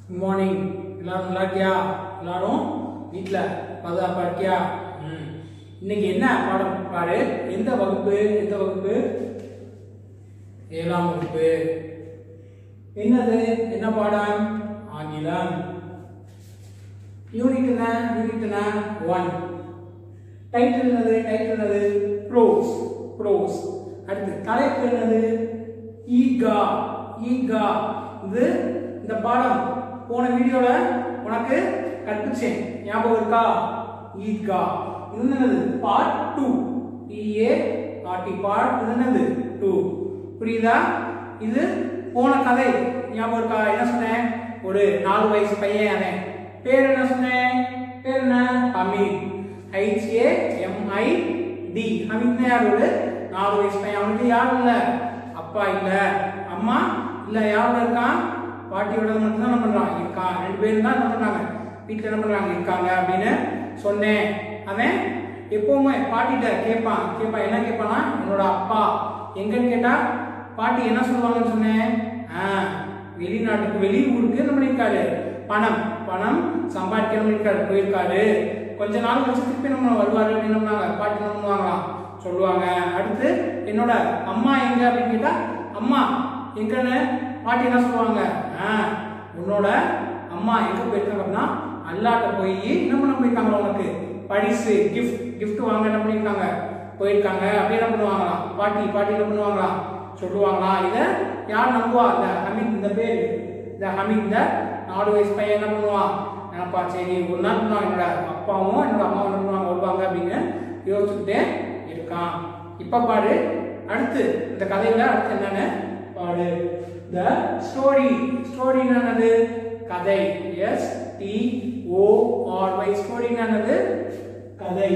Good morning எல்லாரும் நல்லா இருக்கியா எல்லாரும் வீட்டில் பாதுகாப்பா இருக்கியா ம் இன்னைக்கு என்ன பாடம் பாரு எந்த வகுப்பு எந்த வகுப்பு ஏழாம் வகுப்பு என்னது என்ன பாடம் ஆங்கிலம் யூனிட் என்ன யூனிட் என்ன ஒன் டைட்டில் என்னது டைட்டில் என்னது ப்ரோஸ் ப்ரோஸ் அடுத்து தலைப்பு என்னது ஈகா ஈகா இது இந்த பாடம் போன வீடியோல உனக்கு கற்பிச்சேன் ஞாபகம் இருக்கா ஈகா இது என்னது பார்ட் டூ டிஏ ஆர்டி பார்ட் இது என்னது டூ புரியுதா இது போன கதை ஞாபகம் இருக்கா என்ன சொன்னேன் ஒரு நாலு வயசு பையன் அவன் பேர் என்ன சொன்னேன் பேர் என்ன Hamid H A M I D Hamid யார் ஒரு நாலு வயசு பையன் அவனுக்கு யாரும் இல்ல அப்பா இல்ல அம்மா இல்ல யாரோட இருக்கான் பாட்டியோட மட்டும் தான் என்ன பண்றான் இருக்கான் ரெண்டு பேரும் தான் என்ன பண்றாங்க வீட்டுல என்ன பண்றாங்க இருக்காங்க அப்படின்னு சொன்னேன் அவன் எப்பவுமே பாட்டிட்ட கேட்பான் கேட்பான் என்ன கேட்பானா என்னோட அப்பா எங்கன்னு கேட்டா பாட்டி என்ன சொல்லுவாங்கன்னு சொன்னேன் ஆ, வெளிநாட்டுக்கு வெளியூருக்கு என்ன பண்ணிருக்காரு பணம் பணம் சம்பாதிக்க என்ன பண்ணிருக்காரு போயிருக்காரு கொஞ்ச நாள் கழிச்சு திருப்பி நம்ம வருவாரு அப்படின்னு என்ன பண்ணாங்க பாட்டி என்ன பண்ணுவாங்களாம் சொல்லுவாங்க அடுத்து என்னோட அம்மா எங்க அப்படின்னு கேட்டா அம்மா எங்கன்னு பாட்டி என்ன சொல்லுவாங்க ஆ, உன்னோட அம்மா எங்க போயிருக்காங்க அப்படின்னா அல்லாட்ட போய் என்ன பண்ண போயிருக்காங்க உனக்கு பரிசு கிஃப்ட் gift வாங்க என்ன பண்ணிருக்காங்க போயிருக்காங்க அப்படி என்ன பண்ணுவாங்களாம் பாட்டி பாட்டி என்ன பண்ணுவாங்களாம் சொல்லுவாங்களாம் இத யார் நம்புவா இந்த ஹமீத் இந்த பேர் இந்த ஹமீத் இந்த நாலு வயசு பையன் என்ன பண்ணுவான் நினைப்பா சரி ஒரு நாள் பண்ணுவாங்க என்னோட அப்பாவும் என்னோட அம்மாவும் என்ன பண்ணுவாங்க வருவாங்க அப்படின்னு யோசிச்சுக்கிட்டே இருக்கான் இப்ப பாரு அடுத்து இந்த கதையில அடுத்து என்னன்னு பாரு த ஸ்டோரி ஸ்டோரி என்னது கதை S T O R Y story என்னது கதை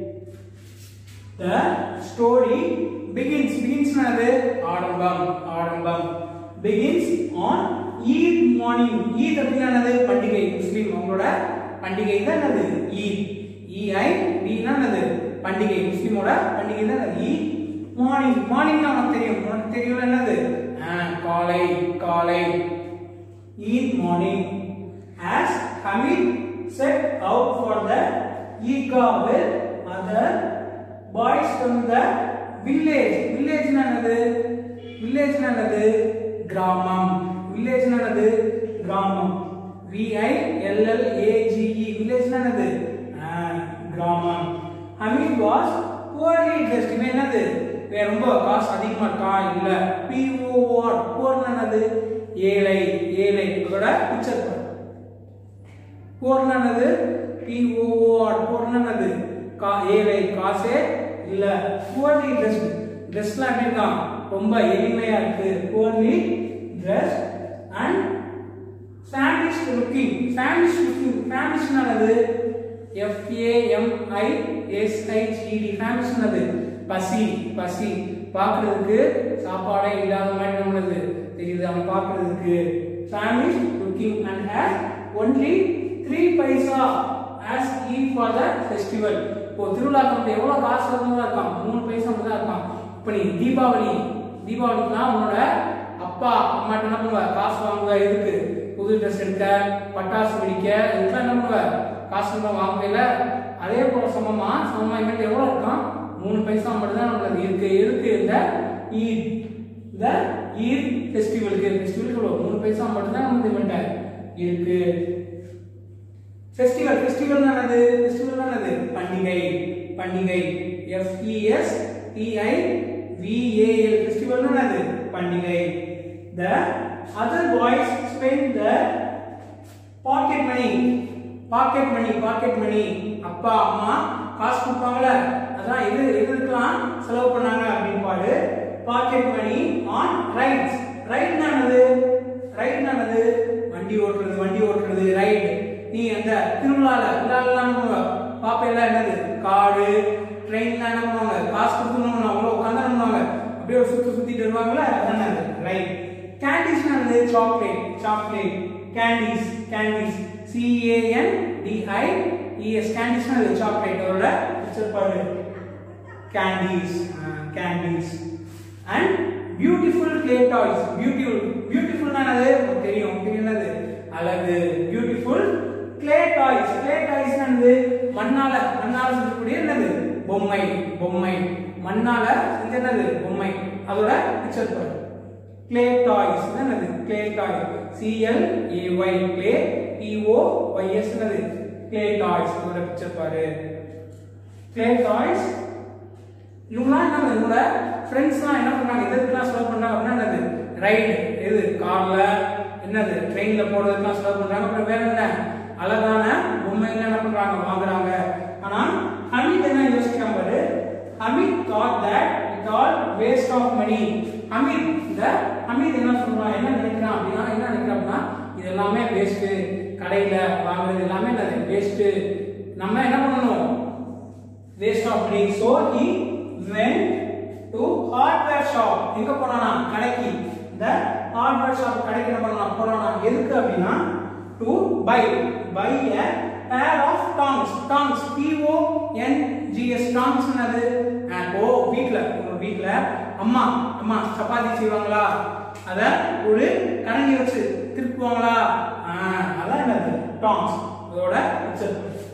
த ஸ்டோரி பிகின்ஸ் பிகின்ஸ் என்னது ஆரம்பம் ஆரம்பம் begins on Eid morning Eid அப்படின்னா என்னது பண்டிகை முஸ்லீம் அவங்களோட பண்டிகை தான் என்னது ஈத் இஐ டினா என்னது பண்டிகை முஸ்லீமோட பண்டிகை தான் என்னது ஈத் மார்னிங் மார்னிங் உனக்கு தெரியும் உனக்கு தெரியும் என்னது ஆ, காலை காலை Eid morning as Hamid set out for the Ega with other boys from the village. Village என்னது village என்னது கிராமம் village என்னது கிராமம் V I L L A G E village என்னது ஆ, கிராமம் Hamid was poorly dressed இவன் என்னது இவன் ரொம்ப காசு அதிகமா இருக்கா இல்ல P O R poor என்னது ஏழை ஏழை அதோட பிக்சர் பாரு போர்னது பிஓஆர் போர்னது கா ஏழை காசே இல்ல புவர்லி ட்ரெஸ் ட்ரெஸ்லாம் எப்படி இருக்கான் ரொம்ப எளிமையா இருக்கு poorly dress and famished looking famished looking ஃபேமிஷ்னது எஃப்ஏஎம்ஐ எஸ்ஐஜிடி ஃபேமிஷ்னது பசி பசி பார்க்கிறதுக்கு சாப்பாடே இல்லாத மாதிரி நம்மளது தெரியுது அவன் பார்க்கிறதுக்கு famished looking and has only three paisa as he for the festival இப்போ திருவிழாக்கு வந்து எவ்வளோ காசு வந்து இருக்கான் மூணு பைசா மட்டும் தான் இருக்கான் இப்போ நீ தீபாவளி தீபாவளிக்குலாம் உன்னோட அப்பா அம்மாட்ட என்ன பண்ணுவ காசு வாங்குவ எதுக்கு புது ட்ரெஸ் எடுக்க பட்டாசு வெடிக்க இதுக்கெல்லாம் என்ன பண்ணுவ காசு எல்லாம் வாங்குவேல அதே போல சமமா சமமா இவன் எவ்வளோ இருக்கான் மூணு பைசா மட்டும் தான் நம்மளுக்கு இருக்கு எதுக்கு இந்த ஈத் இந்த ஈத் ஃபெஸ்டிவலுக்கு ஃபெஸ்டிவலுக்கு எவ்வளோ மூணு பைசா மட்டும் தான் நமக்கு இவன்ட்ட இருக்கு ஃபெஸ்டிவல் ஃபெஸ்டிவல் என்னது ஃபெஸ்டிவல் என்னது பண்டிகை பண்டிகை F E S T I V A L festival என்னது பண்டிகை the other boys spend the pocket money pocket money pocket money அப்பா அம்மா காசு கொடுப்பாங்கல்ல அதான் எது எதுக்கெல்லாம் செலவு பண்ணாங்க அப்படின்னு பாரு pocket money on rides ride என்னது ரைட் என்னது வண்டி ஓட்டுறது வண்டி ஓட்டுறது ரைட் நீ அந்த திருவிழால விழாலாம் பாப்பையில என்னது காடு ட்ரெயின்ல என்ன பண்ணுவாங்க காசு கொடுக்கணும் அவ்வளோ உட்காந்து என்ன பண்ணுவாங்க அப்படியே ஒரு சுத்தி சுத்திட்டு வருவாங்கல்ல அதானே ரைட் கேண்டீஸ் என்னது chocolate chocolate candies candies C A N D I E S candies என்னது சாக்லேட் அதோட பிக்சர் பாரு candies candies and beautiful clay toys beautiful பியூட்டிஃபுல்னா என்னது உங்களுக்கு தெரியும் தெரியும் என்னது அழகு beautiful clay toys clay toys என்னது மண்ணால மண்ணால செஞ்சக்கூடிய என்னது பொம்மை பொம்மை மண்ணால செஞ்ச என்னது பொம்மை அதோட பிக்சர் பாரு கிளே டாய்ஸ் என்னது clay toy C L A Y clay B O Y S என்னது கிளே டாய்ஸ் அதோட பிக்சர் பாரு கிளே டாய்ஸ் இவங்களாம் என்ன பண்ணுது? இவங்களோட ஃப்ரெண்ட்ஸ்லாம் என்ன பண்றாங்க எதுக்கெல்லாம் செலவு பண்றாங்க அப்படின்னா என்னது ரைடு எது கார்ல என்னது ட்ரெயின்ல போறதுக்கெல்லாம் செலவு பண்றாங்க அப்புறம் வேற என்ன அழகான பொம்மைகள் என்ன பண்றாங்க வாங்குறாங்க ஆனா ஹமீத் என்ன யோசிக்கிறான் பாரு Hamid thought that it all waste of money Hamid இந்த ஹமீத் என்ன சொல்றான் என்ன நினைக்கிறான் அப்படின்னா என்ன நினைக்கிறான் அப்படின்னா இது எல்லாமே வேஸ்ட் கடையில வாங்குறது எல்லாமே என்னது வேஸ்ட் நம்ம என்ன பண்ணணும் waste of money so he went to hardware shop எங்க போனானா கடைக்கு இந்த hardware shop கடைக்கு என்ன பண்ணானா போனானா எதுக்கு அப்படின்னா to buy buy a pair of tongs tongs T O N G S tongs என்னது அப்போ வீட்ல உங்க வீட்ல அம்மா அம்மா சப்பாத்தி செய்வாங்களா அத ஒரு கரண்டி வச்சு திருப்புவாங்களா ஆ, அதான் என்னது tongs அதோட picture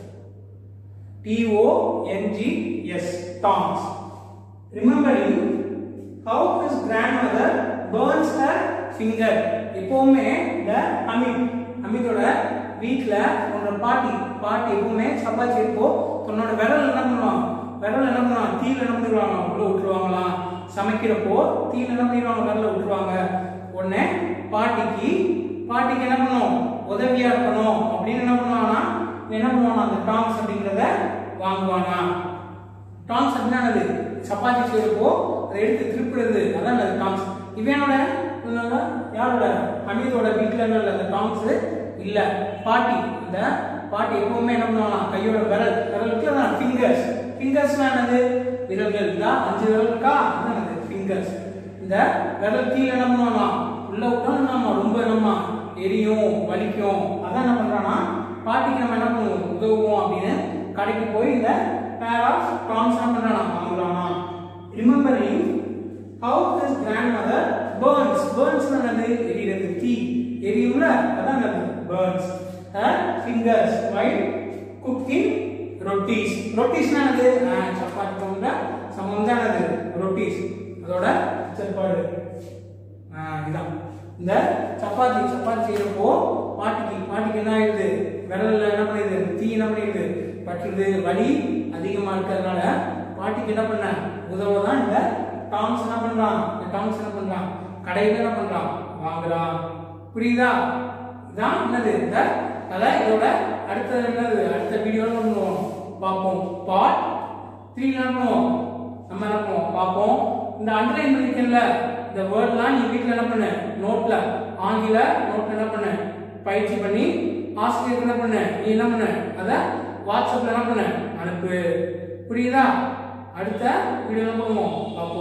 T O N G S tongs. Remembering how his grandmother burns her finger. எப்பவுமே இந்த அமித் அமித்தோட வீட்ல உன்னோட பாட்டி பாட்டி எப்பவுமே சப்பாத்தி இப்போ தன்னோட விரல் என்ன பண்ணுவாங்க விரல் என்ன பண்ணுவாங்க தீயில என்ன பண்ணிடுவாங்க உள்ள விட்டுருவாங்களாம் சமைக்கிறப்போ தீயில என்ன பண்ணிடுவாங்க விரல விட்டுருவாங்க உடனே பாட்டிக்கு பாட்டிக்கு என்ன பண்ணும் உதவியா இருக்கணும் அப்படின்னு என்ன பண்ணுவாங்கன்னா என்ன பண்ணுவானா அந்த டாங்ஸ் அப்படிங்கிறத வாங்குவானா டாங்ஸ் அப்படின்னா என்னது சப்பாத்தி செய்யறப்போ அதை எடுத்து திருப்புறது அதான் அந்த டாங்ஸ் இவனோட இவனோட யாரோட அமீதோட வீட்டுல என்ன இல்லை அந்த டாங்ஸ் இல்ல பாட்டி இந்த பாட்டி எப்பவுமே என்ன பண்ணுவானா கையோட விரல் விரலுக்கு அதான் ஃபிங்கர்ஸ் ஃபிங்கர்ஸ்னா என்னது விரல்கள் இந்த அஞ்சு விரல் இருக்கா அதான் என்னது ஃபிங்கர்ஸ் இந்த விரல் கீழே என்ன பண்ணுவானா உள்ள விட்டா நம்ம ரொம்ப நம்ம எரியும் வலிக்கும் அதான் என்ன பண்றானா பாட்டிக்கு நம்ம என்ன பண்ணுவோம் உதவுவோம் அப்படின்னு கடைக்கு போய் இந்த பேர் ஆஃப் டாங்ஸ் என்ன பண்றானா வாங்குறானா remembering how his grandmother burns burns என்னது எரியுறது தீ எரியும்ல அதான் என்னது burns her fingers while cooking rotis ரொட்டீஸ்னா என்னது ஆ, சப்பாத்தி போன்ற சமம் தான் என்னது ரொட்டீஸ் அதோட செப்பாடு ஆ, இதான் இந்த சப்பாத்தி சப்பாத்தி செய்யறப்போ பாட்டிக்கு பாட்டிக்கு என்ன ஆயிடுது விரல்ல என்ன பண்ணிடுது தீ என்ன பண்ணிடுது பட்டுறது வலி அதிகமா இருக்கிறதுனால பாட்டிக்கு என்ன பண்ண உதவ தான் இந்த டாம்ஸ் என்ன பண்றான் இந்த டாம்ஸ் என்ன பண்றான் கடையில என்ன பண்றான் வாங்குறான் புரியுதா இதான் என்னது இந்த கதை இதோட அடுத்த என்னது அடுத்த வீடியோல பண்ணுவோம் பார்ப்போம் பார்ட் த்ரீ என்ன பண்ணுவோம் நம்ம என்ன பண்ணுவோம் பார்ப்போம் இந்த அண்டர்லைன் பண்ணிருக்கேன்ல இந்த வேர்ட்லாம் நீ வீட்ல என்ன பண்ணு நோட்ல ஆங்கில நோட்ல என்ன பண்ணு பயிற்சி பண்ணி ஆசிரியருக்கு என்ன பண்ணு நீ என்ன பண்ணு அத வாட்ஸ்அப்ல என்ன பண்ணு அனுப்பு புரியுதா அடுத்த வீடியோ பண்ணுவோம் பார்ப்போம்